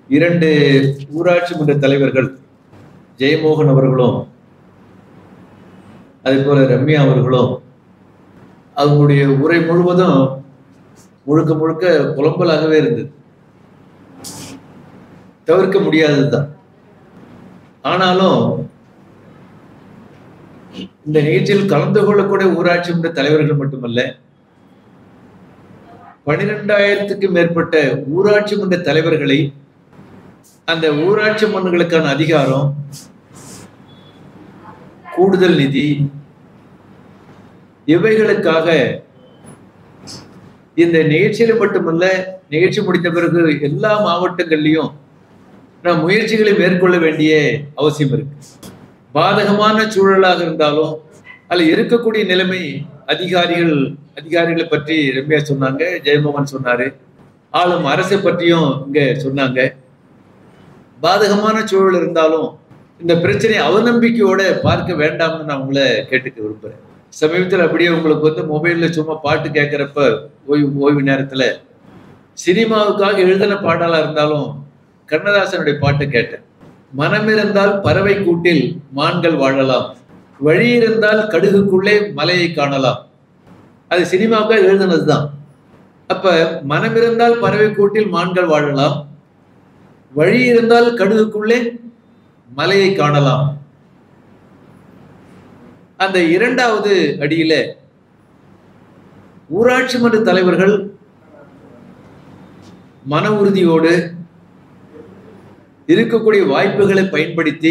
இரண்டு ஊராட்சி மன்ற தலைவர்கள் ஜெயமோகன் அவர்களும் அதே போல ரம்யா அவர்களும் அவங்களுடைய உரை முழுவதும் முழுக்க முழுக்க புலம்பலாகவே இருந்தது தவிர்க்க முடியாததுதான் ஆனாலும் இந்த நிகழ்ச்சியில் கலந்து கொள்ளக்கூடிய ஊராட்சி மன்ற தலைவர்கள் மட்டுமல்ல பனிரெண்டாயிரத்துக்கு மேற்பட்ட ஊராட்சி மன்ற தலைவர்களை அந்த ஊராட்சி மன்றங்களுக்கான அதிகாரம் கூடுதல் நிதி இவைகளுக்காக இந்த நிகழ்ச்சியில மட்டுமல்ல நிகழ்ச்சி முடிந்த பிறகு எல்லா மாவட்டங்கள்லயும் நாம் முயற்சிகளை மேற்கொள்ள வேண்டிய அவசியம் இருக்கு பாதகமான சூழலாக இருந்தாலும் அதுல இருக்கக்கூடிய நிலைமை அதிகாரிகள் அதிகாரிகளை பற்றி ரம்யா சொன்னாங்க ஜெயமோகன் சொன்னாரு ஆளும் அரசை பற்றியும் இங்க சொன்னாங்க பாதகமான சூழல் இருந்தாலும் இந்த பிரச்சனையை அவநம்பிக்கையோட பார்க்க வேண்டாம்னு நான் உங்களை கேட்டுக்க விரும்புறேன் சமீபத்தில் அப்படியே உங்களுக்கு வந்து மொபைல்ல சும்மா பாட்டு கேட்குறப்ப ஓய்வு ஓய்வு நேரத்துல சினிமாவுக்காக எழுதின பாடலா இருந்தாலும் கண்ணதாசனுடைய பாட்டு கேட்டேன் மனம் இருந்தால் பறவை கூட்டில் மான்கள் வாழலாம் வழி இருந்தால் கடுகுக்குள்ளே மலையை காணலாம் அது சினிமாவுக்காக எழுதுனதுதான் அப்ப மனம் இருந்தால் பறவை கூட்டில் மான்கள் வாழலாம் வழி இருந்தால் கடுகுக்குள்ளே மலையை காணலாம் அந்த இரண்டாவது அடியில ஊராட்சி மன்ற தலைவர்கள் மன உறுதியோடு இருக்கக்கூடிய வாய்ப்புகளை பயன்படுத்தி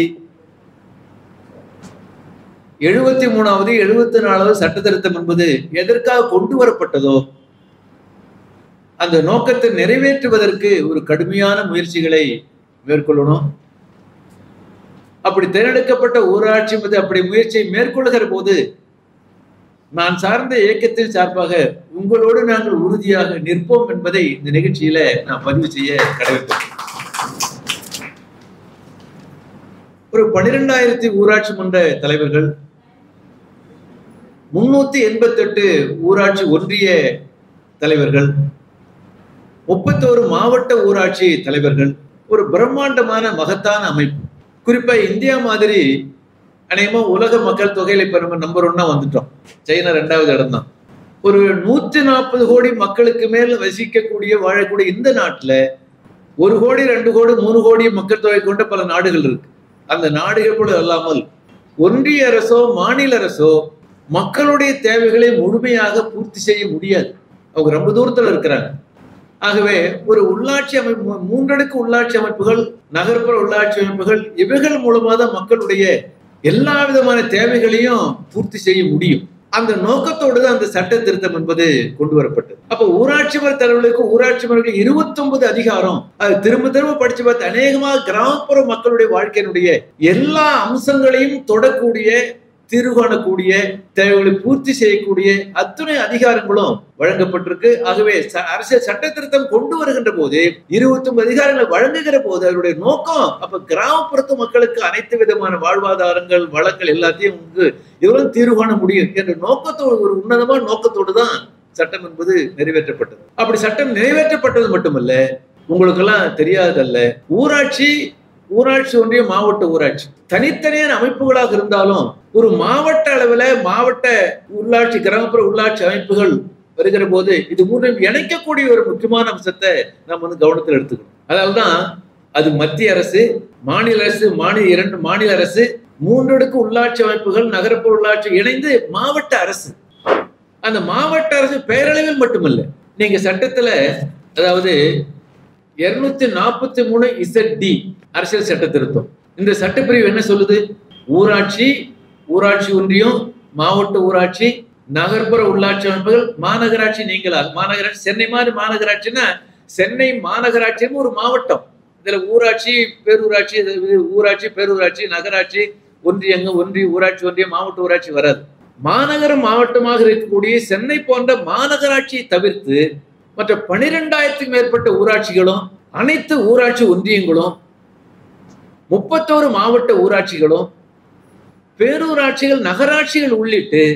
எழுபத்தி மூணாவது எழுபத்தி நாலாவது சட்ட திருத்தம் என்பது எதற்காக கொண்டு வரப்பட்டதோ அந்த நோக்கத்தை நிறைவேற்றுவதற்கு ஒரு கடுமையான முயற்சிகளை மேற்கொள்ளணும் அப்படி தேர்ந்தெடுக்கப்பட்ட ஊராட்சி மீது அப்படி முயற்சியை மேற்கொள்ளுகிற போது நான் சார்ந்த இயக்கத்தின் சார்பாக உங்களோடு நாங்கள் உறுதியாக நிற்போம் என்பதை இந்த நிகழ்ச்சியில நான் பதிவு செய்ய கடமைப்பட்டேன் ஒரு பனிரெண்டாயிரத்தி ஊராட்சி மன்ற தலைவர்கள் முன்னூத்தி எண்பத்தி எட்டு ஊராட்சி ஒன்றிய தலைவர்கள் முப்பத்தோரு மாவட்ட ஊராட்சி தலைவர்கள் ஒரு பிரம்மாண்டமான மகத்தான அமைப்பு குறிப்பா இந்தியா மாதிரி அநேகமா உலக மக்கள் தொகையில இப்ப நம்ம நம்பர் ஒன்னா வந்துட்டோம் சைனா ரெண்டாவது இடம் தான் ஒரு நூத்தி நாற்பது கோடி மக்களுக்கு மேல் வசிக்கக்கூடிய வாழக்கூடிய இந்த நாட்டுல ஒரு கோடி ரெண்டு கோடி மூணு கோடி மக்கள் தொகை கொண்ட பல நாடுகள் இருக்கு அந்த நாடுகள் கூட அல்லாமல் ஒன்றிய அரசோ மாநில அரசோ மக்களுடைய தேவைகளை முழுமையாக பூர்த்தி செய்ய முடியாது அவங்க ரொம்ப தூரத்துல இருக்கிறாங்க ஆகவே ஒரு உள்ளாட்சி அமைப்பு மூன்றடுக்கு உள்ளாட்சி அமைப்புகள் நகர்ப்புற உள்ளாட்சி அமைப்புகள் இவைகள் மூலமாக தான் மக்களுடைய எல்லா விதமான தேவைகளையும் பூர்த்தி செய்ய முடியும் அந்த நோக்கத்தோடு தான் அந்த சட்ட திருத்தம் என்பது கொண்டு வரப்பட்டது அப்ப ஊராட்சி மன்ற தலைவர்களுக்கு ஊராட்சி மன்றங்கள் இருபத்தி ஒன்பது அதிகாரம் அது திரும்ப திரும்ப படிச்சு பார்த்து அநேகமாக கிராமப்புற மக்களுடைய வாழ்க்கையினுடைய எல்லா அம்சங்களையும் தொடக்கூடிய தீர்வு காணக்கூடிய தேவைகளை பூர்த்தி செய்யக்கூடிய அத்துணை அதிகாரங்களும் வழங்கப்பட்டிருக்கு ஆகவே அரசியல் சட்ட திருத்தம் கொண்டு வருகின்ற போது இருபத்தி ஒன்பது அதிகாரங்களை வழங்குகிற போது அதனுடைய நோக்கம் அப்ப கிராமப்புறத்து மக்களுக்கு அனைத்து விதமான வாழ்வாதாரங்கள் வளங்கள் எல்லாத்தையும் வந்து இவ்வளவு தீர்வு காண முடியும் என்ற நோக்கத்தோடு ஒரு உன்னதமான நோக்கத்தோடு தான் சட்டம் என்பது நிறைவேற்றப்பட்டது அப்படி சட்டம் நிறைவேற்றப்பட்டது மட்டுமல்ல உங்களுக்கெல்லாம் தெரியாதல்ல ஊராட்சி ஊராட்சி ஒன்றிய மாவட்ட ஊராட்சி தனித்தனியான அமைப்புகளாக இருந்தாலும் ஒரு மாவட்ட அளவில் மாவட்ட உள்ளாட்சி கிராமப்புற உள்ளாட்சி அமைப்புகள் வருகிற போது இது மூன்றையும் இணைக்கக்கூடிய ஒரு முக்கியமான அம்சத்தை நம்ம வந்து கவனத்தில் எடுத்துக்கணும் அதனால்தான் அது மத்திய அரசு மாநில அரசு மாநில இரண்டு மாநில அரசு மூன்றடுக்கு உள்ளாட்சி அமைப்புகள் நகரப்புற உள்ளாட்சி இணைந்து மாவட்ட அரசு அந்த மாவட்ட அரசு பேரளவில் மட்டுமல்ல நீங்க சட்டத்துல அதாவது இருநூத்தி நாற்பத்தி மூணு இசட் டி அரசியல் சட்ட திருத்தம் இந்த சட்டப்பிரிவு என்ன சொல்லுது ஊராட்சி ஊராட்சி ஒன்றியம் மாவட்ட ஊராட்சி நகர்ப்புற உள்ளாட்சி அமைப்புகள் மாநகராட்சி நீங்களால் மாநகராட்சி சென்னை மாதிரி மாநகராட்சின்னா சென்னை மாநகராட்சின்னு ஒரு மாவட்டம் இதுல ஊராட்சி பேரூராட்சி ஊராட்சி பேரூராட்சி நகராட்சி ஒன்றியங்க ஒன்றிய ஊராட்சி ஒன்றியம் மாவட்ட ஊராட்சி வராது மாநகரம் மாவட்டமாக இருக்கக்கூடிய சென்னை போன்ற மாநகராட்சியை தவிர்த்து மற்ற பனிரெண்டாயிரத்துக்கு மேற்பட்ட ஊராட்சிகளும் அனைத்து ஊராட்சி ஒன்றியங்களும் முப்பத்தோரு மாவட்ட ஊராட்சிகளும் பேரூராட்சிகள் நகராட்சிகள் உள்ளிட்டு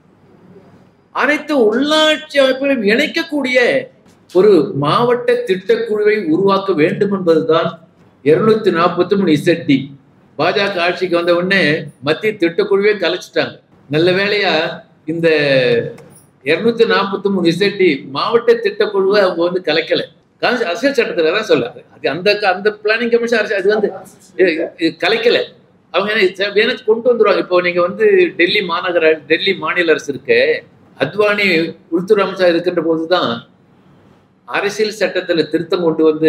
அனைத்து உள்ளாட்சி அமைப்புகளையும் இணைக்கக்கூடிய ஒரு மாவட்ட திட்டக்குழுவை உருவாக்க வேண்டும் என்பதுதான் இருநூத்தி நாற்பத்தி மூணு இசட்டி பாஜக ஆட்சிக்கு வந்த உடனே மத்திய திட்டக்குழுவே கலைச்சிட்டாங்க நல்ல வேளையா இந்த இருநூத்தி நாற்பத்தி மூணு இசட்டி மாவட்ட திட்டக்குழுவை அவங்க வந்து கலைக்கல கான்ஸ் அரசியல் சட்டத்துல தான் சொல்றாங்க அது அந்த அந்த பிளானிங் கமிஷன் அரசு அது வந்து இது- இது கலைக்கல அவங்க என்ன ச- வேணா கொண்டு வந்துருவாங்க இப்போ நீங்க வந்து டெல்லி மாநகர டெல்லி மாநில அரசு இருக்கு அத்வானி உள்துறை அமைச்சர் இருக்கின்ற போதுதான் அரசியல் சட்டத்துல திருத்தம் கொண்டு வந்து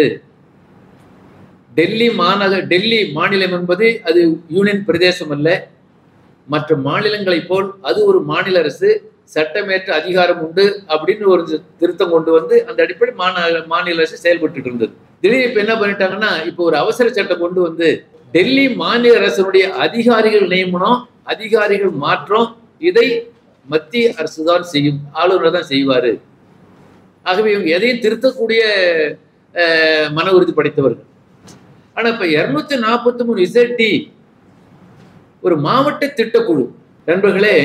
டெல்லி மாநகர் டெல்லி மாநிலம் என்பது அது யூனியன் பிரதேசம் அல்ல மற்ற மாநிலங்களைப் போல் அது ஒரு மாநில அரசு சட்டமேற்ற அதிகாரம் உண்டு அப்படின்னு ஒரு திருத்தம் கொண்டு வந்து அந்த அடிப்படை மாநில மாநில அரசு செயல்பட்டு இருந்தது திடீர்னு இப்ப என்ன பண்ணிட்டாங்கன்னா இப்போ ஒரு அவசர சட்டம் கொண்டு வந்து டெல்லி மாநில அரசனுடைய அதிகாரிகள் நியமனம் அதிகாரிகள் மாற்றம் இதை மத்திய அரசு தான் செய்யும் ஆளுநர் தான் செய்வாரு ஆகவே இவங்க எதையும் திருத்தக்கூடிய அஹ், மன உறுதி படைத்தவர்கள் ஆனா இப்ப இருநூத்தி நாற்பத்தி மூணு இசட்டி ஒரு மாவட்ட திட்டக்குழு நண்பர்களே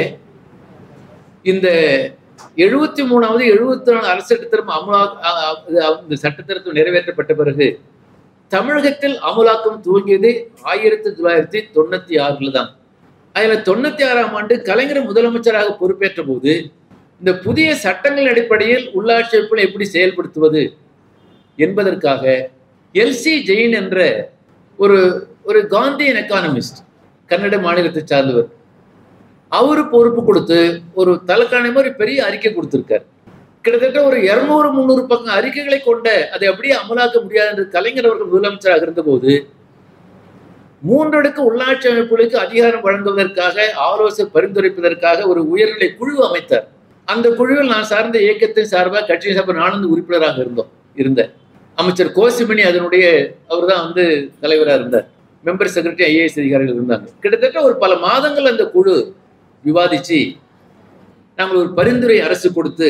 இந்த எழுபத்தி மூணாவது எழுபத்தி நாலு அரசு சட்டத்திரம் அமலா அ- அ- அ- இந்த சட்டத்திருத்தம் நிறைவேற்றப்பட்ட பிறகு தமிழகத்தில் அமலாக்கம் துவங்கியது ஆயிரத்தி தொள்ளாயிரத்தி தொண்ணூத்தி ஆறுல தான் அதுல தொண்ணூத்தி ஆறாம் ஆண்டு கலைஞர் முதலமைச்சராக பொறுப்பேற்ற போது இந்த புதிய சட்டங்கள் அடிப்படையில் உள்ளாட்சி அமைப்புகளை எப்படி செயல்படுத்துவது என்பதற்காக எல்சி ஜெயின் என்ற ஒரு ஒரு காந்தியன் எக்கானமிஸ்ட் கன்னட மாநிலத்தை சார்ந்தவர் அவரு பொறுப்பு கொடுத்து ஒரு தலைக்காணி மாதிரி பெரிய அறிக்கை கொடுத்திருக்கார் கிட்டத்தட்ட ஒரு இருநூறு முந்நூறு பக்கம் அறிக்கைகளை கொண்ட அதை அப்படியே அமலாக்க முடியாது என்று கலைஞர் அவர்கள் முதலமைச்சராக இருந்தபோது மூன்றடுக்கு உள்ளாட்சி அமைப்புகளுக்கு அதிகாரம் வழங்குவதற்காக ஆலோசனை பரிந்துரைப்பதற்காக ஒரு உயர்நிலை குழு அமைத்தார் அந்த குழுவில் நான் சார்ந்த இயக்கத்தின் சார்பாக கட்சி சபை நானந்து உறுப்பினராக இருந்தோம் இருந்தேன் அமைச்சர் கோசிமணி அதனுடைய அவர் தான் வந்து தலைவராக இருந்தார் மெம்பர் செக்ரட்டரி ஐஏஎஸ் அதிகாரிகள் இருந்தாங்க கிட்டத்தட்ட ஒரு பல மாதங்கள் அந்த குழு விவாதிச்சு நாங்கள் ஒரு பரிந்துரை அரசு கொடுத்து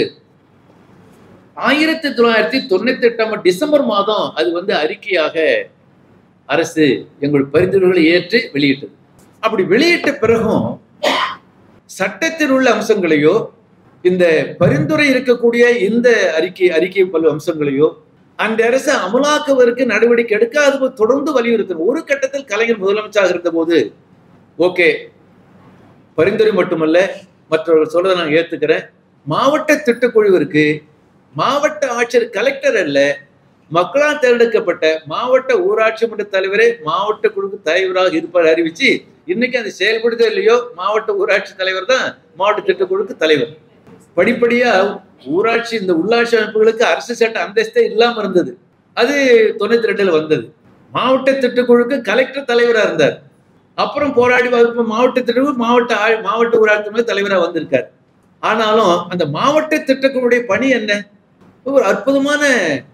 ஆயிரத்தி தொள்ளாயிரத்தி தொண்ணூத்தி எட்டாம் டிசம்பர் மாதம் அது வந்து அறிக்கையாக அரசு எங்கள் பரிந்துரைகளை ஏற்று வெளியிட்டது அப்படி வெளியிட்ட பிறகும் சட்டத்தில் உள்ள அம்சங்களையோ இந்த பரிந்துரை இருக்கக்கூடிய இந்த அறிக்கை அறிக்கை பல அம்சங்களையோ அந்த அரசு அமலாக்குவதற்கு நடவடிக்கை எடுக்காத போது தொடர்ந்து வலியுறுத்தணும் ஒரு கட்டத்தில் கலைஞர் முதலமைச்சராக இருந்த போது ஓகே பரிந்துரை மட்டுமல்ல மற்றவர்கள் சொல்றதை நான் ஏத்துக்கிறேன் மாவட்ட திட்டக்குழுவிற்கு மாவட்ட ஆட்சியர் கலெக்டர் அல்ல மக்களால் தேர்ந்தெடுக்கப்பட்ட மாவட்ட ஊராட்சி மன்ற தலைவரே மாவட்ட குழுக்கு தலைவராக இருப்பார் அறிவிச்சு இன்னைக்கு அது செயல்படுதோ இல்லையோ மாவட்ட ஊராட்சி தலைவர் தான் மாவட்ட திட்டக்குழுக்கு தலைவர் படிப்படியா ஊராட்சி இந்த உள்ளாட்சி அமைப்புகளுக்கு அரசு சட்ட அந்தஸ்தே இல்லாம இருந்தது அது தொண்ணூத்தி ரெண்டுல வந்தது மாவட்ட திட்டக்குழுக்கு கலெக்டர் தலைவரா இருந்தார் அப்புறம் போராடி வகுப்பு மாவட்ட திட்டக்குழு மாவட்ட ஆள்- மாவட்ட ஊராட்சி மன்ற தலைவரா வந்திருக்கார் ஆனாலும் அந்த மாவட்ட திட்டக்குழுடைய பணி என்ன ஒரு அற்புதமான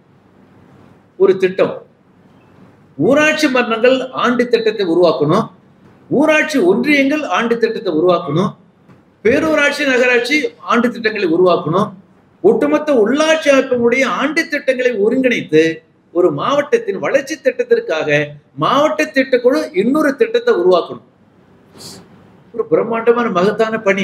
ஒரு திட்டம் ஊராட்சி மன்றங்கள் ஆண்டு திட்டத்தை உருவாக்கணும் ஊராட்சி ஒன்றியங்கள் ஆண்டு திட்டத்தை உருவாக்கணும் பேரூராட்சி நகராட்சி ஆண்டு திட்டங்களை உருவாக்கணும் ஒட்டுமொத்த உள்ளாட்சி அமைப்பினுடைய ஆண்டு திட்டங்களை ஒருங்கிணைத்து ஒரு மாவட்டத்தின் வளர்ச்சி திட்டத்திற்காக மாவட்ட திட்டக்குழு இன்னொரு திட்டத்தை உருவாக்கணும் ஒரு பிரம்மாண்டமான மகத்தான பணி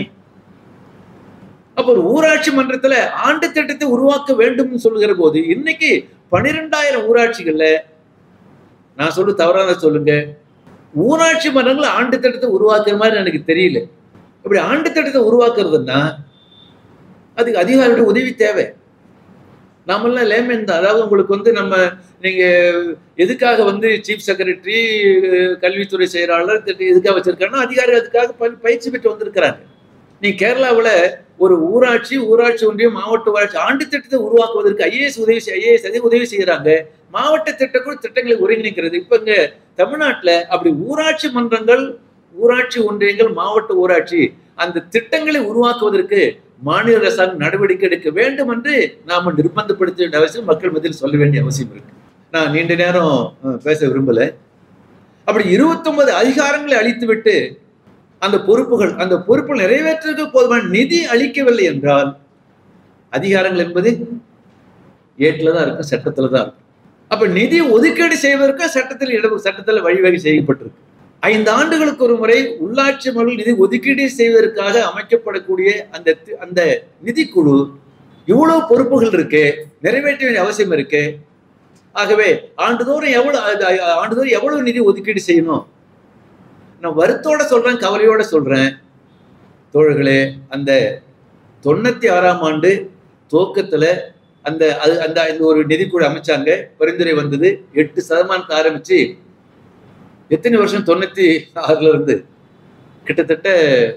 அப்ப ஒரு ஊராட்சி மன்றத்துல ஆண்டு திட்டத்தை உருவாக்க வேண்டும் சொல்லுகிற போது இன்னைக்கு பனிரெண்டாயிரம் ஊராட்சிகள்ல நான் சொல்ல தவறான சொல்லுங்க ஊராட்சி மன்றங்கள் ஆண்டு திட்டத்தை உருவாக்குற மாதிரி எனக்கு தெரியல இப்படி ஆண்டு திட்டத்தை உருவாக்குறதுன்னா அதுக்கு அதிகாரியோட உதவி தேவை நாமெல்லாம் லேமன் தான் அதாவது உங்களுக்கு வந்து நம்ம நீங்க எதுக்காக வந்து சீஃப் செக்ரட்டரி கல்வித்துறை செயலாளர் திட்ட- எதுக்காக வச்சிருக்காங்கன்னா அதிகாரி அதுக்காக ப- பயிற்சி பெற்று வந்திருக்கிறாங்க நீ கேரளாவுல ஒரு ஊராட்சி ஊராட்சி ஒன்றியம் மாவட்ட ஊராட்சி ஆண்டு திட்டத்தை உருவாக்குவதற்கு ஐஏஎஸ் உதவி ஐஏஎஸ் அதிக உதவி செய்யறாங்க மாவட்ட திட்டக்குழு திட்டங்களை ஒருங்கிணைக்கிறது இப்ப இங்க தமிழ்நாட்டுல அப்படி ஊராட்சி மன்றங்கள் ஊராட்சி ஒன்றியங்கள் மாவட்ட ஊராட்சி அந்த திட்டங்களை உருவாக்குவதற்கு மாநில அரசாங்கம் நடவடிக்கை எடுக்க வேண்டும் என்று நாம நிர்பந்தப்படுத்த வேண்டிய அவசியம் மக்கள் மத்தியில் சொல்ல வேண்டிய அவசியம் இருக்கு நான் நீண்ட நேரம் அஹ், பேச விரும்பல அப்படி 29 அதிகாரங்களை அளித்துவிட்டு அந்த பொறுப்புகள் அந்த பொறுப்புகள் நிறைவேற்றுவதற்கு போதுமான நிதி அளிக்கவில்லை என்றால் அதிகாரங்கள் என்பது ஏட்டில் தான் இருக்கும் சட்டத்துல தான் இருக்கும் அப்ப நிதி ஒதுக்கீடு செய்வதற்கு சட்டத்தில் இட சட்டத்துல வழிவகை செய்யப்பட்டிருக்கு ஐந்து ஆண்டுகளுக்கு ஒரு முறை உள்ளாட்சி மகள் நிதி ஒதுக்கீடு செய்வதற்காக அமைக்கப்படக்கூடிய அந்த தி- அந்த நிதிக்குழு இவ்வளவு பொறுப்புகள் இருக்கு நிறைவேற்ற வேண்டிய அவசியம் இருக்கு ஆகவே ஆண்டுதோறும் எவ்வளவு அது- அது- ஆண்டுதோறும் எவ்வளவு நிதி ஒதுக்கீடு செய்யணும் நான் வருத்தோட சொல்றேன் கவலையோட சொல்றேன் தோழர்களே அந்த தொண்ணூத்தி ஆறாம் ஆண்டு துவக்கத்துல அந்த அது அந்த இந்த ஒரு நிதிக்குழு அமைச்சாங்க பரிந்துரை வந்தது எட்டு சதமானத்தை ஆரம்பிச்சு எத்தனை வருஷம் தொண்ணூத்தி ஆறுல இருந்து கிட்டத்தட்ட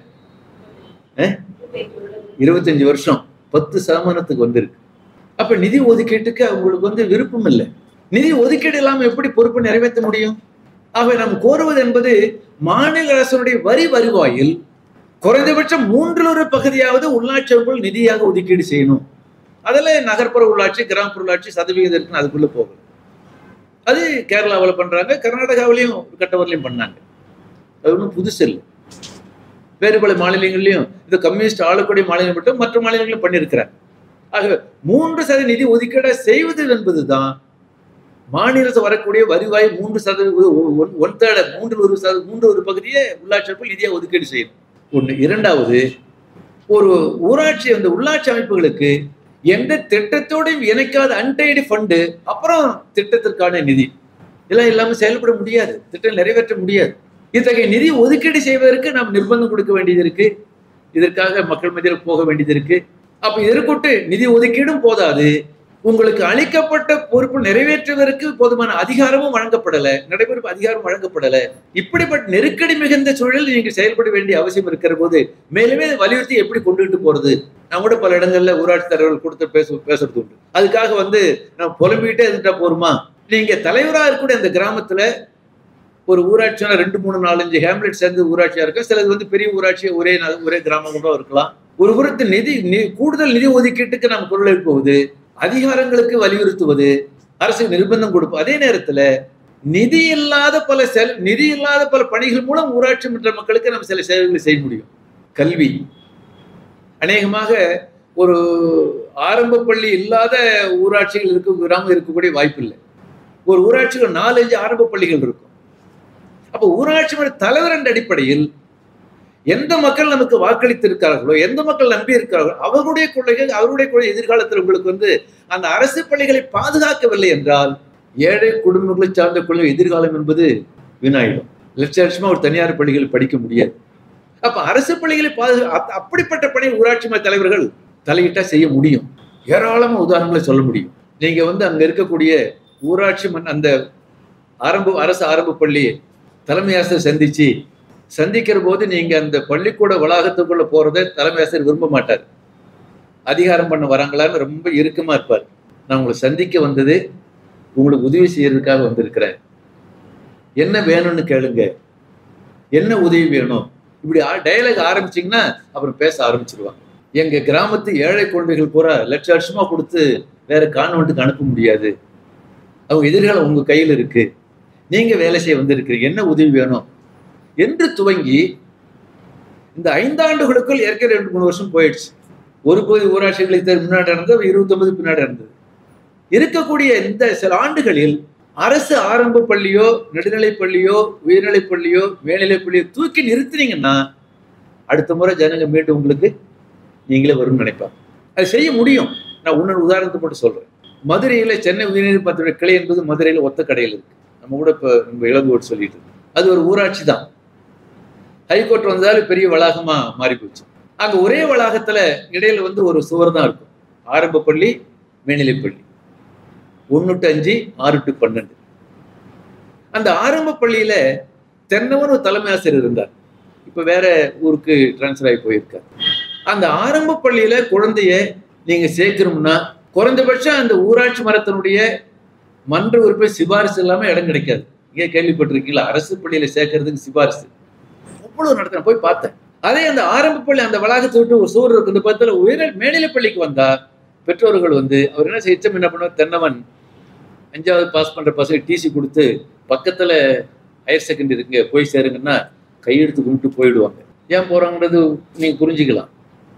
இருபத்தஞ்சு வருஷம் பத்து சதமானத்துக்கு வந்திருக்கு அப்ப நிதி ஒதுக்கீட்டுக்கு அவங்களுக்கு வந்து விருப்பம் இல்லை நிதி ஒதுக்கீடு இல்லாம எப்படி பொறுப்பு நிறைவேற்ற முடியும் ஆகவே நாம் கோருவது என்பது மாநில அரசனுடைய வரி வருவாயில் குறைந்தபட்சம் மூன்றில் ஒரு பகுதியாவது உள்ளாட்சி அமைப்புகள் நிதியாக ஒதுக்கீடு செய்யணும் அதில் நகர்ப்புற உள்ளாட்சி கிராமப்புற உள்ளாட்சி சதவிகிதம் இருக்குன்னு அதுக்குள்ள போகும் அது கேரளாவில் பண்றாங்க கர்நாடகாவிலையும் ஒரு கட்டவரிலையும் பண்ணாங்க அது ஒன்றும் புதுசு இல்லை வேறு பல மாநிலங்கள்லையும் இது கம்யூனிஸ்ட் ஆளக்கூடிய மாநிலம் மட்டும் மற்ற மாநிலங்களும் பண்ணியிருக்கிறாங்க ஆக மூன்று சதவீத நிதி ஒதுக்கீடை செய்வது என்பதுதான் மாநில அரசு வரக்கூடிய வருவாய் மூன்று சதவீத ஒன் தேர்ட் மூன்று ஒரு சத மூன்று ஒரு பகுதியை உள்ளாட்சி அமைப்பு நிதியை ஒதுக்கீடு செய்யணும் ஒன்று இரண்டாவது ஒரு ஊராட்சி அந்த உள்ளாட்சி அமைப்புகளுக்கு எந்த திட்டத்தோடையும் இணைக்காத அன்டைடு ஃபண்டு அப்புறம் திட்டத்திற்கான நிதி இதெல்லாம் இல்லாம செயல்பட முடியாது திட்டம் நிறைவேற்ற முடியாது இத்தகைய நிதி ஒதுக்கீடு செய்வதற்கு நாம் நிர்பந்தம் கொடுக்க வேண்டியது இருக்கு இதற்காக மக்கள் மத்தியில் போக வேண்டியது இருக்கு அப்ப இதற்கொட்டு நிதி ஒதுக்கீடும் போதாது உங்களுக்கு அளிக்கப்பட்ட பொறுப்பு நிறைவேற்றுவதற்கு போதுமான அதிகாரமும் வழங்கப்படல நடைபெறும் அதிகாரம் வழங்கப்படல இப்படிப்பட்ட நெருக்கடி மிகுந்த சூழலில் நீங்க செயல்பட வேண்டிய அவசியம் இருக்கிற போது மேலுமே அதை வலியுறுத்தி எப்படி கொண்டுட்டு போறது நான் கூட பல இடங்கள்ல ஊராட்சி தலைவர்கள் கொடுத்து பேச பேசுறது உண்டு அதுக்காக வந்து நான் புலம்பிக்கிட்டே இருந்துட்டா போருமா நீங்க தலைவரா இருக்கக்கூடிய அந்த கிராமத்துல ஒரு ஊராட்சியான ரெண்டு மூணு நாலஞ்சு ஹேம்லெட் சேர்ந்து ஊராட்சியா இருக்கும் சிலது வந்து பெரிய ஊராட்சி ஒரே நா- ஒரே கிராமம் கூட இருக்கலாம் ஒரு புறத்து நிதி நி- கூடுதல் நிதி ஒதுக்கீட்டுக்கு நாம் குரல் எழுப்புவது அதிகாரங்களுக்கு வலியுறுத்துவது அரசுக்கு நிர்பந்தம் கொடுப்போம் அதே நேரத்துல நிதி இல்லாத பல செல் நிதி இல்லாத பல பணிகள் மூலம் ஊராட்சி மன்ற மக்களுக்கு நம்ம சில சேவைகளை செய்ய முடியும் கல்வி அநேகமாக ஒரு ஆரம்ப பள்ளி இல்லாத ஊராட்சிகள் இருக்க கிராமம் இருக்கக்கூடிய வாய்ப்பு இல்லை ஒரு ஊராட்சிகள் நாலஞ்சு ஆரம்ப பள்ளிகள் இருக்கும் அப்ப ஊராட்சி மன்ற தலைவர் என்ற அடிப்படையில் எந்த மக்கள் நமக்கு வாக்களித்திருக்கிறார்களோ எந்த மக்கள் நம்பி இருக்கிறார்களோ அவர்களுடைய குழந்தைகள் அவருடைய குழந்தை எதிர்காலத்தில் உங்களுக்கு வந்து அந்த அரசு பள்ளிகளை பாதுகாக்கவில்லை என்றால் ஏழை குடும்பங்களை சார்ந்த குழந்தை எதிர்காலம் என்பது வீணாயிடும் லட்ச லட்சமா ஒரு தனியார் பள்ளிகளில் படிக்க முடியாது அப்ப அரசு பள்ளிகளை பாதுகா அப்- அப்படிப்பட்ட பணி ஊராட்சி மன்ற தலைவர்கள் தலையிட்டா செய்ய முடியும் ஏராளமா உதாரணங்களை சொல்ல முடியும் நீங்க வந்து அங்க இருக்கக்கூடிய ஊராட்சி மன் அந்த ஆரம்ப அரசு ஆரம்ப பள்ளி தலைமை ஆசிரியர் சந்திச்சு சந்திக்கிற போது நீங்க அந்த பள்ளிக்கூட வளாகத்துக்குள்ள போறதை தலைமை ஆசிரியர் விரும்ப மாட்டார் அதிகாரம் பண்ண வராங்களான்னு ரொம்ப இறுக்கமா இருப்பார் நான் உங்களை சந்திக்க வந்தது உங்களுக்கு உதவி செய்யறதுக்காக வந்திருக்கிறேன் என்ன வேணும்னு கேளுங்க என்ன உதவி வேணும் இப்படி டயலாக் ஆரம்பிச்சீங்கன்னா அப்புறம் பேச ஆரம்பிச்சிருவாங்க எங்க கிராமத்து ஏழை குழந்தைகள் பூரா லட்ச வருஷமா கொடுத்து வேற கான்வென்ட்டுக்கு அனுப்ப முடியாது அவங்க எதிர்காலம் உங்க கையில் இருக்கு நீங்க வேலை செய்ய வந்திருக்கிறீங்க என்ன உதவி வேணும் என்று துவங்கி இந்த ஐந்தாண்டுகளுக்குள் ஏற்கனவே ரெண்டு மூணு வருஷம் போயிடுச்சு ஒரு பகுதி ஊராட்சிகளுக்கு முன்னாடி நடந்தது இருபத்தொன்பது பின்னாடி நடந்தது இருக்கக்கூடிய இந்த சில ஆண்டுகளில் அரசு ஆரம்ப பள்ளியோ நடுநிலைப் பள்ளியோ உயர்நிலைப் பள்ளியோ மேல்நிலைப் பள்ளியோ தூக்கி நிறுத்தினீங்கன்னா அடுத்த முறை ஜனங்க மீண்டும் உங்களுக்கு நீங்களே வரும்னு நினைப்பாங்க அது செய்ய முடியும் நான் உன்னோட உதாரணத்தை மட்டும் சொல்றேன் மதுரையில சென்னை உயர்நீதிமன்றத்துடைய கிளை என்பது மதுரையில ஒத்த கடையில் இருக்கு நம்ம கூட இப்போ நம்ம இளங்கோடு சொல்லிட்டு இருக்கோம். அது ஒரு ஊராட்சி தான் ஹைகோர்ட் வந்தாலும் பெரிய வளாகமா மாறி போச்சு அங்க ஒரே வளாகத்துல இடையில வந்து ஒரு சுவர் தான் இருக்கும் ஆரம்ப பள்ளி மேல்நிலைப் பள்ளி ஒன்று டு அஞ்சு ஆறு டு பன்னெண்டு அந்த ஆரம்ப பள்ளியில தென்னவன் ஒரு தலைமை ஆசிரியர் இருந்தார் இப்ப வேற ஊருக்கு டிரான்ஸ்ஃபர் ஆகி போயிருக்கார் அந்த ஆரம்ப பள்ளியில குழந்தைய நீங்க சேர்க்கணும்னா குறைந்தபட்சம் அந்த ஊராட்சி மரத்தினுடைய மன்ற உறுப்பினர் சிபாரிசு இல்லாம இடம் கிடைக்காது இங்கே கேள்விப்பட்டிருக்கீங்களா அரசு பள்ளியில சேர்க்கறதுக்கு சிபாரிசு அவ்வளவு நடத்தின போய் பார்த்தேன் அதே அந்த ஆரம்ப பள்ளி அந்த வளாகத்தை விட்டு ஒரு சூர் இருக்கு இந்த பக்கத்துல உயர் மேல்நிலை பள்ளிக்கு வந்தா பெற்றோர்கள் வந்து அவர் என்ன செய்ய என்ன பண்ணுவார் தென்னவன் அஞ்சாவது பாஸ் பண்ற பசங்க டிசி கொடுத்து பக்கத்துல ஹையர் செகண்டரி இருக்குங்க போய் சேருங்கன்னா கையெடுத்து கும்பிட்டு போயிடுவாங்க ஏன் போறாங்கன்றது நீங்க புரிஞ்சுக்கலாம்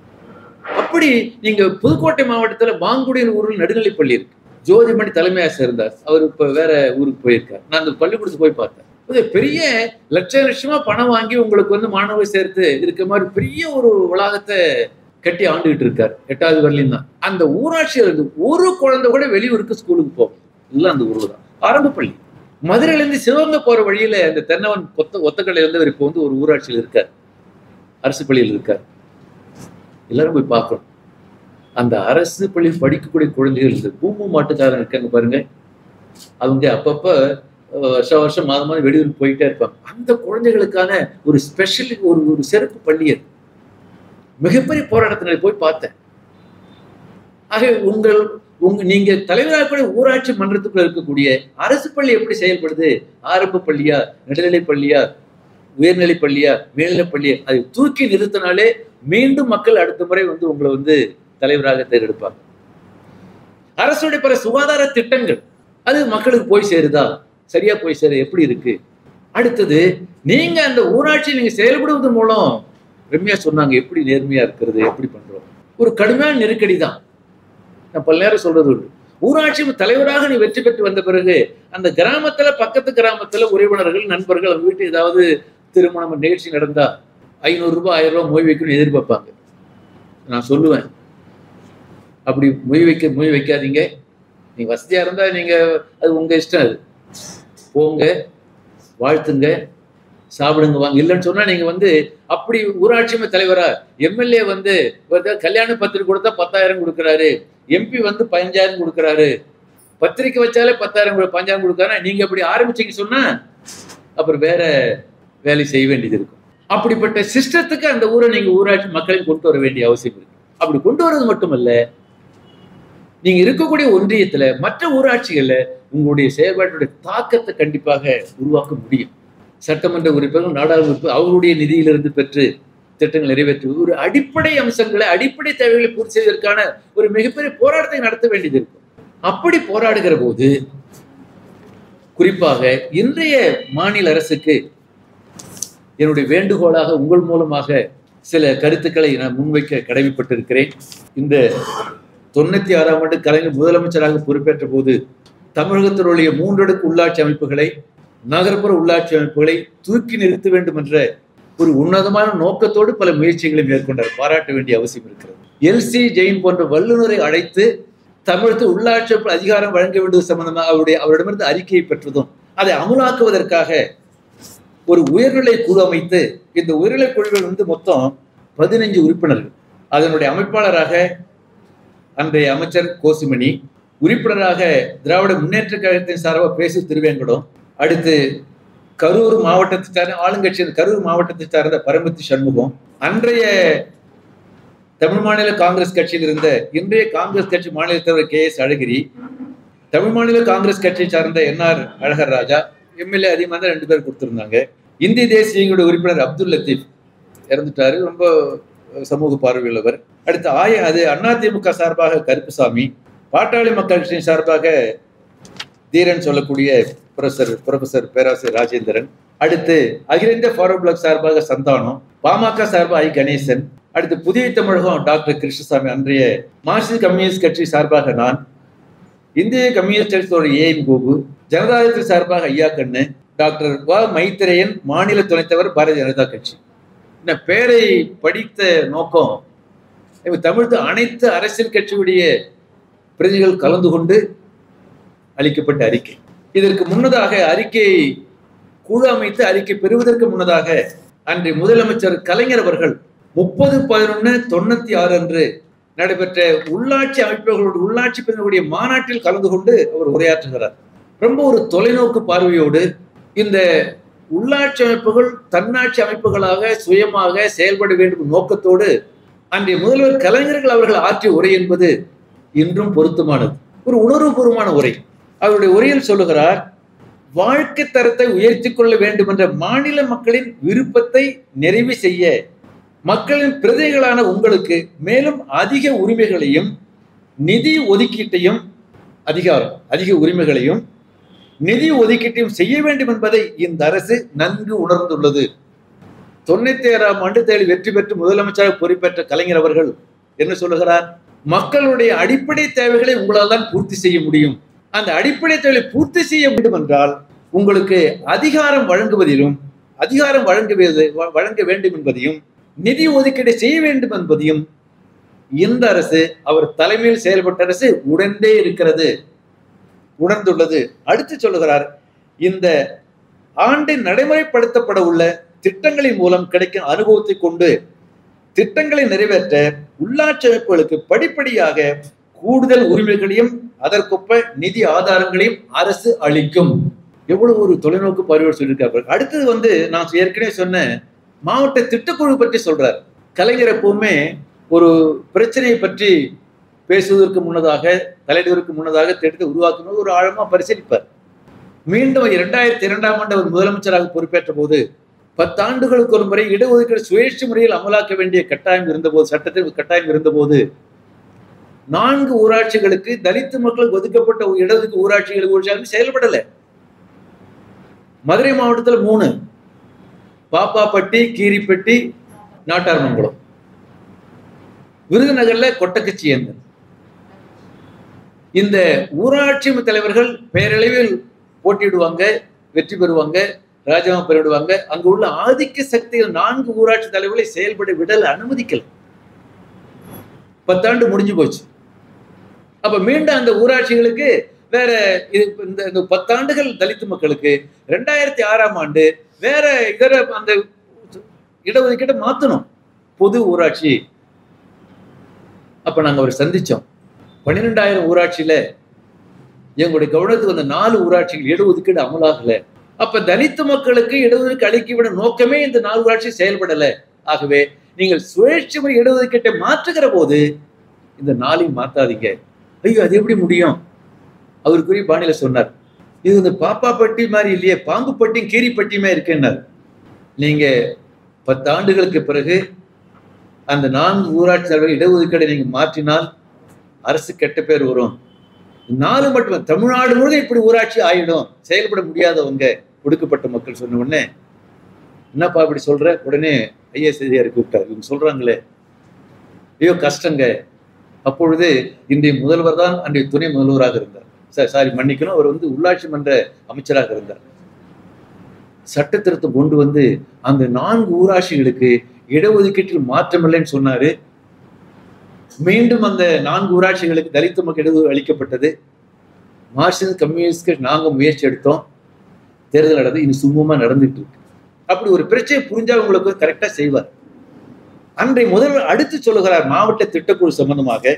அப்படி நீங்க புதுக்கோட்டை மாவட்டத்துல மாங்குடியின் ஊரில் நடுநிலைப் பள்ளி இருக்கு ஜோதிமணி தலைமை ஆசிரியர் இருந்தார் அவர் இப்ப வேற ஊருக்கு போயிருக்கார் நான் அந்த பள்ளிக்கூடத்துக்கு போய் பார்த்தேன் இது பெரிய லட்ச லட்சமா பணம் வாங்கி உங்களுக்கு வந்து மாணவர் சேர்த்து இருக்க மாதிரி பெரிய ஒரு வளாகத்தை கட்டி ஆண்டுகிட்டு இருக்கார் எட்டாவது வரலையும் தான் அந்த ஊராட்சியில் இருந்து ஒரு குழந்தை கூட வெளியூருக்கு ஸ்கூலுக்கு போகும் எல்லாம் அந்த ஊர்ல தான் ஆரம்ப பள்ளி மதுரையில இருந்து சிவகங்கை போற வழியில அந்த தென்னவன் கொத்த ஒத்தக்கடையில இருந்து அவர் இப்போ வந்து ஒரு ஊராட்சியில் இருக்கார் அரசு பள்ளியில் இருக்கார் எல்லாரும் போய் பார்க்கணும் அந்த அரசு பள்ளியில் படிக்கக்கூடிய குழந்தைகள் இந்த பூமு மாட்டுக்காரங்க இருக்காங்க பாருங்க அவங்க அப்பப்ப அஹ், வருஷம் வருஷம் மாதம் மாதம் வெளியூர் போயிட்டே இருப்பாங்க அந்த குழந்தைகளுக்கான ஒரு ஸ்பெஷல் ஒரு ஒரு சிறப்பு பள்ளி அது மிகப்பெரிய போராட்டத்தினர் போய் பார்த்தேன் ஆக உங்கள் உங்க நீங்க தலைவராக கூட ஊராட்சி மன்றத்துக்குள்ள இருக்கக்கூடிய அரசு பள்ளி எப்படி செயல்படுது ஆரம்ப பள்ளியா நடுநிலை பள்ளியா உயர்நிலை பள்ளியா மேல்நிலை பள்ளியா அதை தூக்கி நிறுத்தினாலே மீண்டும் மக்கள் அடுத்த முறை வந்து உங்களை வந்து தலைவராக தேர்ந்தெடுப்பாங்க அரசுடைய பிற சுகாதார திட்டங்கள் அது மக்களுக்கு போய் சேருதா சரியா போய் சேரு எப்படி இருக்கு அடுத்தது நீங்க அந்த ஊராட்சி நீங்க செயல்படுவதன் மூலம் ரம்யா சொன்னாங்க எப்படி நேர்மையா இருக்கிறது எப்படி பண்றோம் ஒரு கடுமையான நெருக்கடி தான் நான் பல நேரம் சொல்றது உண்டு ஊராட்சி தலைவராக நீ வெற்றி பெற்று வந்த பிறகு அந்த கிராமத்துல பக்கத்து கிராமத்துல உறவினர்கள் நண்பர்கள் அவங்க வீட்டு ஏதாவது திருமணம் நிகழ்ச்சி நடந்தா ஐநூறு ரூபாய் ஆயிரம் ரூபாய் மொய் வைக்கணும்னு எதிர்பார்ப்பாங்க நான் சொல்லுவேன் அப்படி மொய் வைக்க மொய் வைக்காதீங்க நீங்க வசதியா இருந்தா நீங்க அது உங்க இஷ்டம் அது போங்க வாழ்த்துங்க சாப்பிடுங்க வாங்க இல்லைன்னு சொன்னா நீங்க வந்து அப்படி ஊராட்சி தலைவரா எம்எல்ஏ வந்து ஒருத்தர் கல்யாண பத்திரிக்கை கொடுத்தா பத்தாயிரம் கொடுக்குறாரு எம்பி வந்து பதினஞ்சாயிரம் கொடுக்குறாரு பத்திரிக்கை வச்சாலே பத்தாயிரம் கொடு- பதினஞ்சாயிரம் கொடுக்குறாரு நீங்க அப்படி ஆரம்பிச்சீங்க சொன்னா அப்புறம் வேற வேலை செய்ய வேண்டியது இருக்கும் அப்படிப்பட்ட சிஸ்டத்துக்கு அந்த ஊரை நீங்க ஊராட்சி மக்களையும் கொண்டு வர வேண்டிய அவசியம் இருக்கு அப்படி கொண்டு வர்றது மட்டுமல்ல நீங்க இருக்கக்கூடிய ஒன்றியத்துல மற்ற ஊராட்சிகள்ல உங்களுடைய செயல்பாட்டுடைய தாக்கத்தை கண்டிப்பாக உருவாக்க முடியும் சட்டமன்ற உறுப்பினர்கள் நாடாளுமன்ற உறுப்பினர் அவர்களுடைய நிதியிலிருந்து பெற்று திட்டங்கள் நிறைவேற்று ஒரு அடிப்படை அம்சங்களை அடிப்படை தேவைகளை பூர்த்தி செய்வதற்கான ஒரு மிகப்பெரிய போராட்டத்தை நடத்த வேண்டியது இருக்கும் அப்படி போராடுகிற போது குறிப்பாக இன்றைய மாநில அரசுக்கு என்னுடைய வேண்டுகோளாக உங்கள் மூலமாக சில கருத்துக்களை நான் முன்வைக்க கடமைப்பட்டிருக்கிறேன் இந்த தொண்ணூத்தி ஆறாம் ஆண்டு கலைஞர் முதலமைச்சராக பொறுப்பேற்ற போது தமிழகத்தினுடைய மூன்றடுக்கு உள்ளாட்சி அமைப்புகளை நகர்ப்புற உள்ளாட்சி அமைப்புகளை தூக்கி நிறுத்த வேண்டும் என்ற ஒரு உன்னதமான நோக்கத்தோடு பல முயற்சிகளை மேற்கொண்டார் பாராட்ட வேண்டிய அவசியம் இருக்கிறது எல்சி ஜெயின் போன்ற வல்லுநரை அழைத்து தமிழகத்தில் உள்ளாட்சி அமைப்பு அதிகாரம் வழங்க வேண்டியது சம்பந்தமாக அவருடைய அவரிடமிருந்து அறிக்கையை பெற்றதும் அதை அமுலாக்குவதற்காக ஒரு உயர்நிலை குழு அமைத்து இந்த உயர்நிலை குழுவில் வந்து மொத்தம் பதினைஞ்சு உறுப்பினர்கள் அதனுடைய அமைப்பாளராக அன்றைய அமைச்சர் கோசிமணி உறுப்பினராக திராவிட முன்னேற்ற கழகத்தின் சார்பாக பேசு திருவேங்கடம் அடுத்து கரூர் மாவட்டத்தை சார்ந்த ஆளுங்கட்சியின் கரூர் மாவட்டத்தை சார்ந்த பரமத்தி சண்முகம் அன்றைய தமிழ் மாநில காங்கிரஸ் கட்சியில் இருந்த இன்றைய காங்கிரஸ் கட்சி மாநில தலைவர் கே எஸ் அழகிரி தமிழ் மாநில காங்கிரஸ் கட்சியை சார்ந்த என்ஆர் அழகர் ராஜா எம்எல்ஏ அதிகமாக தான் ரெண்டு பேர் கொடுத்திருந்தாங்க இந்திய தேசியங்களுடைய உறுப்பினர் அப்துல் லத்தீப் இறந்துட்டாரு ரொம்ப சமூக பார்வையுள்ளவர் அடுத்து ஆய அது அதிமுக சார்பாக கருப்புசாமி பாட்டாளி மக்கள் கட்சியின் சார்பாக தீரன் சொல்லக்கூடிய புரொஃபசர் புரொஃபசர் பேராசிரியர் ராஜேந்திரன் அடுத்து அகில இந்திய ஃபார்வர்ட் பிளாக் சார்பாக சந்தானம் பாமக சார்பாக ஐ கணேசன் அடுத்து புதிய தமிழகம் டாக்டர் கிருஷ்ணசாமி அன்றைய மார்க்சிஸ்ட் கம்யூனிஸ்ட் கட்சி சார்பாக நான் இந்திய கம்யூனிஸ்ட் கட்சியோட ஏஎம் கோபு ஜனதாதளத்தின் சார்பாக ஐயா கண்ணு டாக்டர் வ மைத்திரேயன் மாநில துணைத்தவர் பாரதிய ஜனதா கட்சி இந்த பேரை படித்த நோக்கம் இப்ப தமிழ் அனைத்து அரசியல் கட்சியுடைய பிரதிகள் கலந்து கொண்டு அளிக்கப்பட்ட அறிக்கை இதற்கு முன்னதாக அறிக்கை குழு அமைத்து அறிக்கை பெறுவதற்கு முன்னதாக அன்றைய முதலமைச்சர் கலைஞர் அவர்கள் முப்பது பதினொன்னு தொண்ணூத்தி ஆறு அன்று நடைபெற்ற உள்ளாட்சி அமைப்புகளுடைய உள்ளாட்சி பிரிவுடைய மாநாட்டில் கலந்து கொண்டு அவர் உரையாற்றுகிறார் ரொம்ப ஒரு தொலைநோக்கு பார்வையோடு இந்த உள்ளாட்சி அமைப்புகள் தன்னாட்சி அமைப்புகளாக சுயமாக செயல்பட வேண்டும் நோக்கத்தோடு அன்றைய முதல்வர் கலைஞர்கள் அவர்கள் ஆற்றிய உரை என்பது இன்றும் பொருத்தமானது ஒரு உணர்வுபூர்வமான உரை அவருடைய உரையில் சொல்லுகிறார் வாழ்க்கை தரத்தை உயர்த்தி கொள்ள வேண்டும் என்ற மாநில மக்களின் விருப்பத்தை நிறைவு செய்ய மக்களின் பிரதிகளான உங்களுக்கு மேலும் அதிக உரிமைகளையும் நிதி ஒதுக்கீட்டையும் அதிகாரம் அதிக உரிமைகளையும் நிதி ஒதுக்கீட்டையும் செய்ய வேண்டும் என்பதை இந்த அரசு நன்கு உணர்ந்துள்ளது தொண்ணூத்தி ஆறாம் ஆண்டு தேர்தலில் வெற்றி பெற்று முதலமைச்சராக பொறுப்பேற்ற கலைஞர் அவர்கள் என்ன சொல்லுகிறார் மக்களுடைய அடிப்படை தேவைகளை உங்களால் தான் பூர்த்தி செய்ய முடியும் அந்த அடிப்படை தேவையை பூர்த்தி செய்ய வேண்டும் என்றால் உங்களுக்கு அதிகாரம் வழங்குவதிலும் அதிகாரம் வழங்குவது வழங்க வேண்டும் என்பதையும் நிதி ஒதுக்கீடு செய்ய வேண்டும் என்பதையும் இந்த அரசு அவர் தலைமையில் செயல்பட்ட அரசு உடனே இருக்கிறது உணர்ந்துள்ளது அடுத்து சொல்லுகிறார் இந்த ஆண்டு நடைமுறைப்படுத்தப்பட உள்ள திட்டங்களின் மூலம் கிடைக்கும் அனுபவத்தை கொண்டு திட்டங்களை நிறைவேற்ற உள்ளாட்சி அமைப்புகளுக்கு படிப்படியாக கூடுதல் உரிமைகளையும் அதற்கொப்ப நிதி ஆதாரங்களையும் அரசு அளிக்கும் எவ்வளவு ஒரு தொலைநோக்கு பார்வையோடு சொல்லியிருக்காரு அடுத்தது வந்து நான் ஏற்கனவே சொன்ன மாவட்ட திட்டக்குழு பற்றி சொல்றார் கலைஞர் எப்பவுமே ஒரு பிரச்சனையை பற்றி பேசுவதற்கு முன்னதாக தலையிடுவதற்கு முன்னதாக திட்டத்தை உருவாக்கும்போது ஒரு ஆழமா பரிசீலிப்பார் மீண்டும் இரண்டாயிரத்தி இரண்டாம் ஆண்டு அவர் முதலமைச்சராக பொறுப்பேற்ற போது பத்தாண்டுகளுக்கு ஒரு முறை இடஒதுக்கீடு சுயேட்சை முறையில் அமலாக்க வேண்டிய கட்டாயம் இருந்தபோது சட்டத்தில் கட்டாயம் இருந்தபோது நான்கு ஊராட்சிகளுக்கு தலித்து மக்களுக்கு ஒதுக்கப்பட்ட இடஒதுக்கு ஊராட்சிகளுக்கு ஊராட்சி செயல்படலை மதுரை மாவட்டத்தில் மூணு பாப்பாப்பட்டி கீரிப்பட்டி நாட்டார்மங்கலம் விருதுநகர்ல கொட்டக்கச்சி எந்தன் இந்த ஊராட்சி தலைவர்கள் பேரளவில் போட்டியிடுவாங்க வெற்றி பெறுவாங்க ராஜாமா பெறுவாங்க அங்கு உள்ள ஆதிக்க சக்திகள் நான்கு ஊராட்சி தலைவர்களை செயல்பட விடல அனுமதிக்கல பத்தாண்டு முடிஞ்சு போச்சு அப்ப மீண்டும் அந்த ஊராட்சிகளுக்கு வேற இது இந்த இந்த பத்தாண்டுகள் தலித்து மக்களுக்கு ரெண்டாயிரத்தி ஆறாம் ஆண்டு வேற இதர அந்த இடஒதுக்கீட்டை மாத்தணும் பொது ஊராட்சி அப்ப நாங்க அவர் சந்திச்சோம் பன்னிரெண்டாயிரம் ஊராட்சியில எங்களுடைய கவனத்துக்கு வந்த நாலு ஊராட்சிகள் இடஒதுக்கீடு அமலாகல அப்ப தலித்து மக்களுக்கு இடஒதுக்கீடு அளிக்க நோக்கமே இந்த நாலு ஊராட்சி செயல்படல ஆகவே நீங்கள் சுழற்சி முறை இடஒதுக்கீட்டை மாற்றுகிற போது இந்த நாளையும் மாத்தாதீங்க ஐயோ அது எப்படி முடியும் அவருக்குரிய பாணியில சொன்னார் இது இந்த பாப்பாப்பட்டி மாதிரி இல்லையே பாம்புப்பட்டியும் கீரிப்பட்டியுமே இருக்குன்னார் நீங்க பத்து ஆண்டுகளுக்கு பிறகு அந்த நான்கு ஊராட்சி தலைவர் இடஒதுக்கீடை நீங்க மாற்றினால் அரசு கெட்ட பேர் வரும் நாலு மட்டும் தமிழ்நாடு முழுவதும் இப்படி ஊராட்சி ஆயிடும் செயல்பட முடியாதவங்க ஒடுக்கப்பட்ட மக்கள் சொன்ன உடனே என்னப்பா இப்படி சொல்ற உடனே ஐஎஸ் அதிகாரி கூப்பிட்டார் இவங்க சொல்றாங்களே ஐயோ கஷ்டங்க அப்பொழுது இன்றைய முதல்வர் தான் அன்றைய துணை முதல்வராக இருந்தார் சாரி மன்னிக்கணும் அவர் வந்து உள்ளாட்சி மன்ற அமைச்சராக இருந்தார் சட்ட திருத்தம் கொண்டு வந்து அந்த நான்கு ஊராட்சிகளுக்கு இடஒதுக்கீட்டில் மாற்றமில்லைன்னு சொன்னாரு மீண்டும் அந்த நான்கு ஊராட்சிகளுக்கு தலித்து மக்கள் இடஒதுக்கீடு அளிக்கப்பட்டது மார்க்சிஸ்ட் கம்யூனிஸ்ட் நாங்க முயற்சி எடுத்தோம் தேர்தல் நடந்து இனி சுமூகமா நடந்துட்டு இருக்கு அப்படி ஒரு பிரச்சனை புரிஞ்சா உங்களுக்கு கரெக்டா செய்வார் அன்றைய முதல்வர் அடுத்து சொல்லுகிறார் மாவட்ட திட்டக்குழு சம்பந்தமாக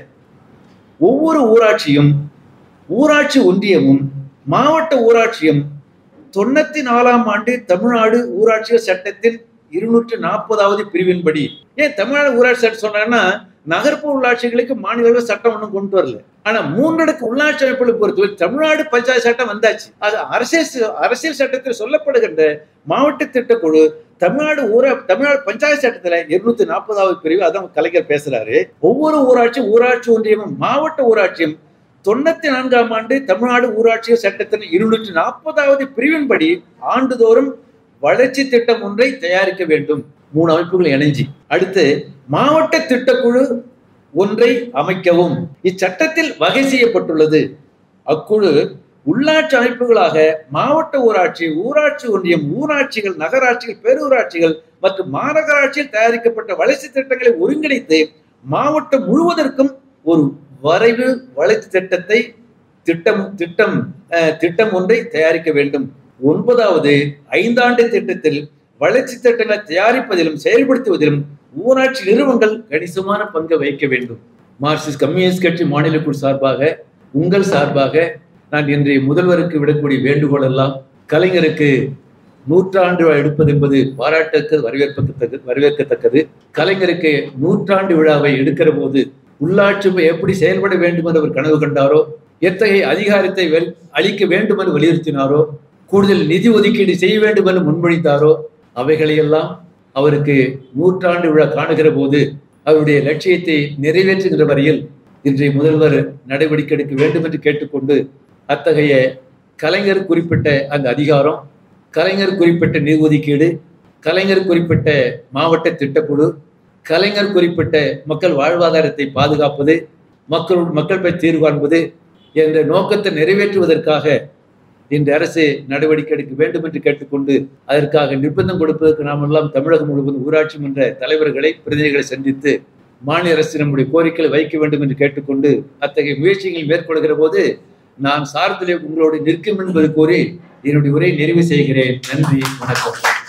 ஒவ்வொரு ஊராட்சியும் ஊராட்சி ஒன்றியமும் மாவட்ட ஊராட்சியும் தொண்ணூத்தி நாலாம் ஆண்டு தமிழ்நாடு ஊராட்சியர் சட்டத்தின் இருநூற்று நாற்பதாவது பிரிவின்படி ஏன் தமிழ்நாடு ஊராட்சி சட்டம் சொன்னாங்கன்னா நகர்ப்புற உள்ளாட்சிகளுக்கு மாநில சட்டம் ஒன்றும் கொண்டு வரல ஆனா மூன்றடுக்கு உள்ளாட்சி அமைப்புகளை பொறுத்தவரை தமிழ்நாடு பஞ்சாயத்து சட்டம் வந்தாச்சு அது அரசியல் அரசியல் சட்டத்தில் சொல்லப்படுகின்ற மாவட்ட திட்டக்குழு தமிழ்நாடு ஊரா தமிழ்நாடு பஞ்சாயத்து சட்டத்துல இருநூத்தி நாற்பதாவது பிரிவு அதான் கலைஞர் பேசுறாரு ஒவ்வொரு ஊராட்சி ஊராட்சி ஒன்றியமும் மாவட்ட ஊராட்சியும் தொண்ணூத்தி நான்காம் ஆண்டு தமிழ்நாடு ஊராட்சி சட்டத்தின் இருநூற்றி நாற்பதாவது பிரிவின்படி ஆண்டுதோறும் வளர்ச்சி திட்டம் ஒன்றை தயாரிக்க வேண்டும் மூணு அமைப்புகள் இணைஞ்சி அடுத்து மாவட்ட திட்டக்குழு ஒன்றை அமைக்கவும் இச்சட்டத்தில் வகை செய்யப்பட்டுள்ளது அக்குழு உள்ளாட்சி அமைப்புகளாக மாவட்ட ஊராட்சி ஊராட்சி ஒன்றியம் ஊராட்சிகள் நகராட்சிகள் பேரூராட்சிகள் மற்றும் மாநகராட்சியில் தயாரிக்கப்பட்ட வளர்ச்சி திட்டங்களை ஒருங்கிணைத்து மாவட்டம் முழுவதற்கும் ஒரு வரைவு வளர்ச்சி திட்டத்தை திட்டம் திட்டம் திட்டம் ஒன்றை தயாரிக்க வேண்டும் ஒன்பதாவது ஐந்தாண்டு திட்டத்தில் வளர்ச்சி திட்டங்களை தயாரிப்பதிலும் செயல்படுத்துவதிலும் ஊராட்சி நிறுவனங்கள் கணிசமான பங்கு வகிக்க வேண்டும் மார்க்சிஸ்ட் கம்யூனிஸ்ட் கட்சி மாநில குழு சார்பாக உங்கள் சார்பாக நான் இன்றைய முதல்வருக்கு விடக்கூடிய வேண்டுகோள் எல்லாம் கலைஞருக்கு நூற்றாண்டு விழா எடுப்பது என்பது பாராட்டுக்கு வரவேற்கத்தக்கது வரவேற்கத்தக்கது கலைஞருக்கு நூற்றாண்டு விழாவை எடுக்கிற போது உள்ளாட்சி எப்படி செயல்பட வேண்டும் என்று அவர் கனவு கண்டாரோ எத்தகைய அதிகாரத்தை அளிக்க வேண்டும் என்று வலியுறுத்தினாரோ கூடுதல் நிதி ஒதுக்கீடு செய்ய வேண்டும் என்று முன்மொழித்தாரோ அவைகளையெல்லாம் அவருக்கு நூற்றாண்டு விழா காணுகிற போது அவருடைய லட்சியத்தை நிறைவேற்றுகிற வரையில் இன்றைய முதல்வர் நடவடிக்கை எடுக்க வேண்டும் என்று கேட்டுக்கொண்டு அத்தகைய கலைஞர் குறிப்பிட்ட அந்த அதிகாரம் கலைஞர் குறிப்பிட்ட நிதி ஒதுக்கீடு கலைஞர் குறிப்பிட்ட மாவட்ட திட்டக்குழு கலைஞர் குறிப்பிட்ட மக்கள் வாழ்வாதாரத்தை பாதுகாப்பது மக்கள் மக்கள் பற்றி தீர்வு காண்பது என்ற நோக்கத்தை நிறைவேற்றுவதற்காக இந்த அரசு நடவடிக்கை எடுக்க வேண்டும் என்று கேட்டுக்கொண்டு அதற்காக நிர்பந்தம் கொடுப்பதற்கு நாம் எல்லாம் தமிழகம் முழுவதும் ஊராட்சி மன்ற தலைவர்களை பிரதிநிதிகளை சந்தித்து மாநில அரசு நம்முடைய கோரிக்கைகளை வைக்க வேண்டும் என்று கேட்டுக்கொண்டு அத்தகைய முயற்சிகள் மேற்கொள்கிற போது நான் சார்பிலே உங்களோடு நிற்கும் என்பது கூறி என்னுடைய உரை நிறைவு செய்கிறேன் நன்றி வணக்கம்